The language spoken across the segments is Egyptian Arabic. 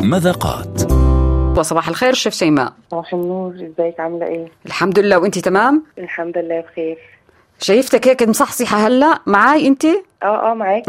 مذاقات وصباح الخير شيف شيماء صباح النور ازيك عاملة ايه؟ الحمد لله وانت تمام الحمد لله بخير شايفتك هيك مصحصحة هلا معاي انت اه اه معاك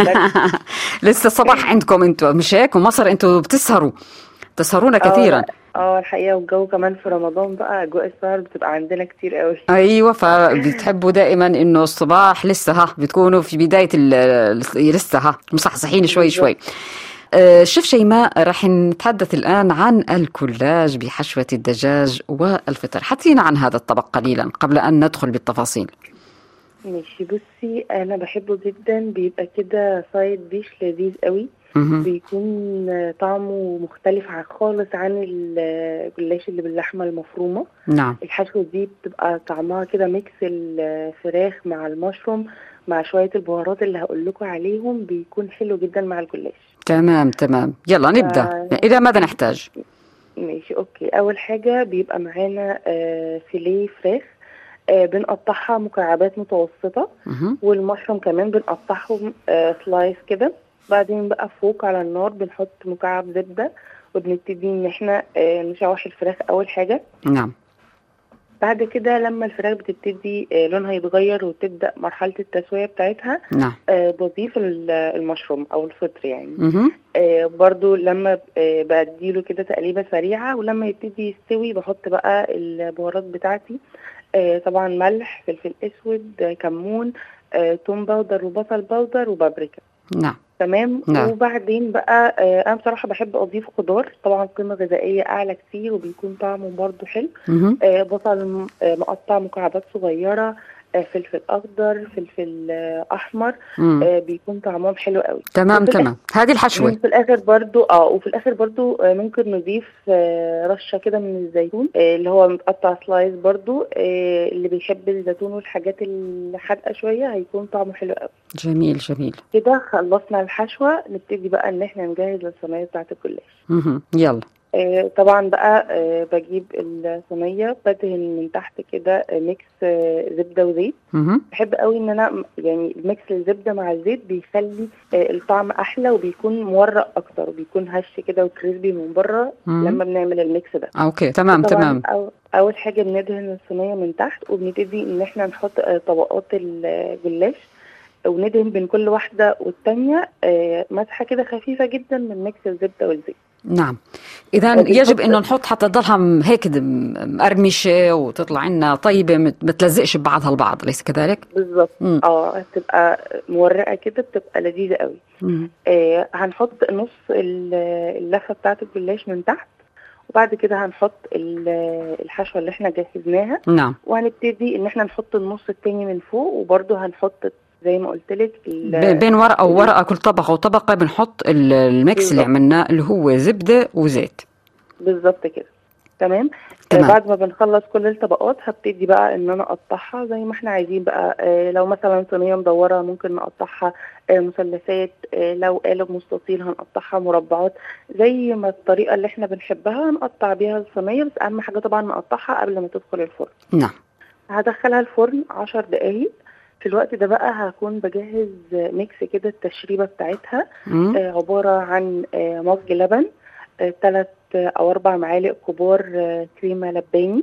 لسه الصباح عندكم انتوا مش هيك ومصر انتوا بتسهروا تسهرون كثيرا اه الحقيقة والجو كمان في رمضان بقى اجواء السهر بتبقى عندنا كتير قوي ايوه فبتحبوا دائما انه الصباح لسه ها بتكونوا في بدايه ال- لسه ها مصحصحين شوي شوي آه، شيف شيماء راح نتحدث الآن عن الكلاج بحشوة الدجاج والفطر حكينا عن هذا الطبق قليلا قبل أن ندخل بالتفاصيل ماشي بصي انا بحبه جدا بيبقى كده سايد ديش لذيذ قوي مهم. بيكون طعمه مختلف عن خالص عن الجلاش اللي باللحمة المفرومة نعم الحشوة دي بتبقى طعمها كده ميكس الفراخ مع المشروم مع شوية البهارات اللي هقول لكم عليهم بيكون حلو جدا مع الجلاش تمام تمام يلا نبدأ آه. إلى ماذا نحتاج ماشي اوكي اول حاجه بيبقى معانا آه فيليه فراخ آه بنقطعها مكعبات متوسطه مهم. والمشروم كمان بنقطعهم آه سلايس كده بعدين بقى فوق على النار بنحط مكعب زبده وبنبتدي ان احنا آه نشوح الفراخ اول حاجه نعم بعد كده لما الفراخ بتبتدي آه لونها يتغير وتبدا مرحله التسويه بتاعتها نعم آه بضيف ال- المشروم او الفطر يعني مهم. آه برضو لما آه بديله كده تقليبة سريعة ولما يبتدي يستوي بحط بقى البهارات بتاعتي آه طبعا ملح فلفل اسود آه كمون آه توم باودر وبصل باودر وبابريكا نعم تمام نعم. وبعدين بقى آه انا بصراحة بحب اضيف خضار طبعا قيمة غذائية اعلى كتير وبيكون طعمه برضو حلو مهم. آه بصل م- آه مقطع مكعبات صغيرة آه فلفل اخضر فلفل آه احمر مم. آه بيكون طعمهم حلو قوي تمام وفي تمام هذه الحشوة في الاخر برضو اه وفي الاخر برضو آه ممكن نضيف آه رشه كده من الزيتون آه اللي هو متقطع سلايز برضو آه اللي بيحب الزيتون والحاجات الحادقه شويه هيكون طعمه حلو قوي جميل جميل كده خلصنا الحشوه نبتدي بقى ان احنا نجهز الصينيه بتاعت الجلاش مهم. يلا آه طبعا بقى آه بجيب الصينيه بدهن من تحت كده آه ميكس آه زبده وزيت مهم. بحب قوي ان انا م- يعني الميكس الزبده مع الزيت بيخلي آه، الطعم احلى وبيكون مورق اكتر وبيكون هش كده وكريسبي من بره مم. لما بنعمل الميكس ده أوكي تمام طبعا تمام أو اول حاجه بندهن الصينيه من تحت وبنبتدي ان احنا نحط آه، طبقات الجلاش وندهن بين كل واحده والتانيه آه، مسحه كده خفيفه جدا من ميكس الزبده والزيت نعم إذا بنحط- يجب إنه نحط حتى تضلها م- هيك د- م- مقرمشة وتطلع لنا طيبة ما ما تلزقش ببعضها البعض أليس كذلك؟ بالظبط مم. اه هتبقى مورقه كده بتبقى لذيذه قوي مم. آه هنحط نص ال- اللفه بتاعه الجلاش من تحت وبعد كده هنحط ال- الحشوه اللي احنا جهزناها نعم وهنبتدي ان احنا نحط النص التاني من فوق وبرده هنحط زي ما قلت لك بين بين ورقة وورقة كل طبقة وطبقة بنحط ال- الميكس اللي بالضبط. عملناه اللي هو زبدة وزيت بالظبط كده تمام تمام. آه بعد ما بنخلص كل الطبقات هبتدي بقى ان انا اقطعها زي ما احنا عايزين بقى آه لو مثلا صينيه مدوره ممكن نقطعها آه مثلثات آه لو قالب مستطيل هنقطعها مربعات زي ما الطريقه اللي احنا بنحبها نقطع بيها الصينيه بس اهم حاجه طبعا نقطعها قبل ما تدخل الفرن نعم هدخلها الفرن عشر دقايق في الوقت ده بقى هكون بجهز ميكس كده التشريبه بتاعتها مم. آه، عبارة عن آه، مج لبن ثلاث أو أربع معالق كبار آه، كريمة لباني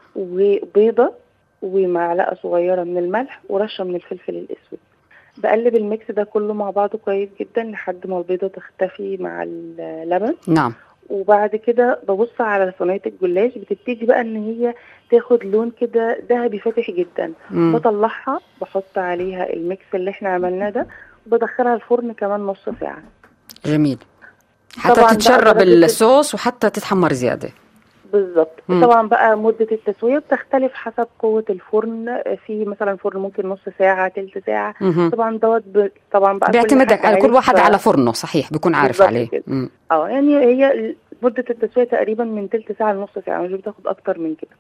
وبيضة ومعلقة صغيرة من الملح ورشة من الفلفل الأسود بقلب الميكس ده كله مع بعضه كويس جدا لحد ما البيضة تختفي مع اللبن نعم وبعد كده ببص على صينية الجلاش بتبتدي بقى ان هي تاخد لون كده ذهبي فاتح جدا مم. بطلعها بحط عليها الميكس اللي احنا عملناه ده وبدخلها الفرن كمان نص ساعة جميل حتى طبعاً بقى تتشرب درجة- الصوص وحتى تتحمر زيادة بالظبط مم. طبعا بقى مدة التسوية بتختلف حسب قوة الفرن في مثلا فرن ممكن نص ساعة تلت ساعة مهم. طبعا دوت ب... طبعا بقى كل بيعتمد حد على كل عارف- واحد على فرنه صحيح بيكون عارف بالظبط عليه كده. مم. اه يعني هي ال- مدة التسوية تقريبا من تلت ساعة لنص ساعة مش بتاخد أكتر من كده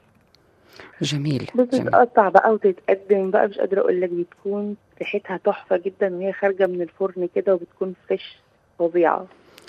جميل جميل بتتقطع بقى وتتقدم بقى مش قادرة أقول لك بتكون ريحتها تحفة جدا وهي خارجة من الفرن كده وبتكون فريش فظيعة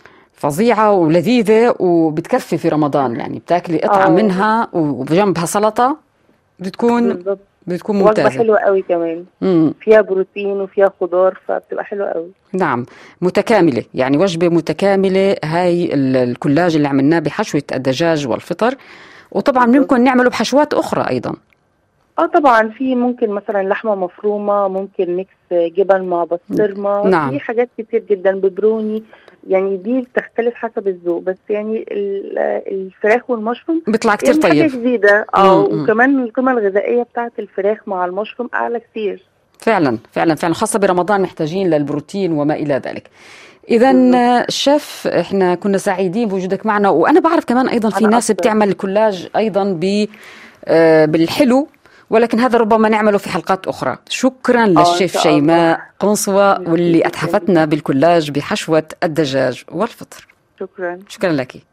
فظيعة ولذيذة وبتكفي في رمضان يعني بتاكلي قطعة آه. منها وبجنبها سلطة بتكون بالظبط بتكون وجبه ممتازة حلوه قوي كمان مم. فيها بروتين وفيها خضار فبتبقى حلوه قوي نعم متكاملة يعني وجبة متكاملة هاي ال- الكلاج اللي عملناه بحشوة الدجاج والفطر وطبعا بالضبط. ممكن نعمله بحشوات أخرى أيضا اه طبعا في ممكن مثلا لحمه مفرومه ممكن ميكس جبن مع بسطرمه نعم. في حاجات كتير جدا ببروني يعني دي بتختلف حسب الذوق بس يعني ال- الفراخ والمشروم بيطلع كتير يعني حاجه طيب جديده اه مم، مم. وكمان القيمه الغذائيه بتاعت الفراخ مع المشروم اعلى كتير فعلا فعلا فعلا خاصة برمضان محتاجين للبروتين وما إلى ذلك إذا بالضبط. شيف إحنا كنا سعيدين بوجودك معنا وأنا بعرف كمان أيضا في أنا ناس أكثر. بتعمل الكلاج أيضا ب آه، بالحلو ولكن هذا ربما نعمله في حلقات أخرى شكرا إن للشيف شاء شيماء الله. قنصوة ميرسي واللي جداً. أتحفتنا بالكلاج بحشوة الدجاج والفطر شكرا شكرا لك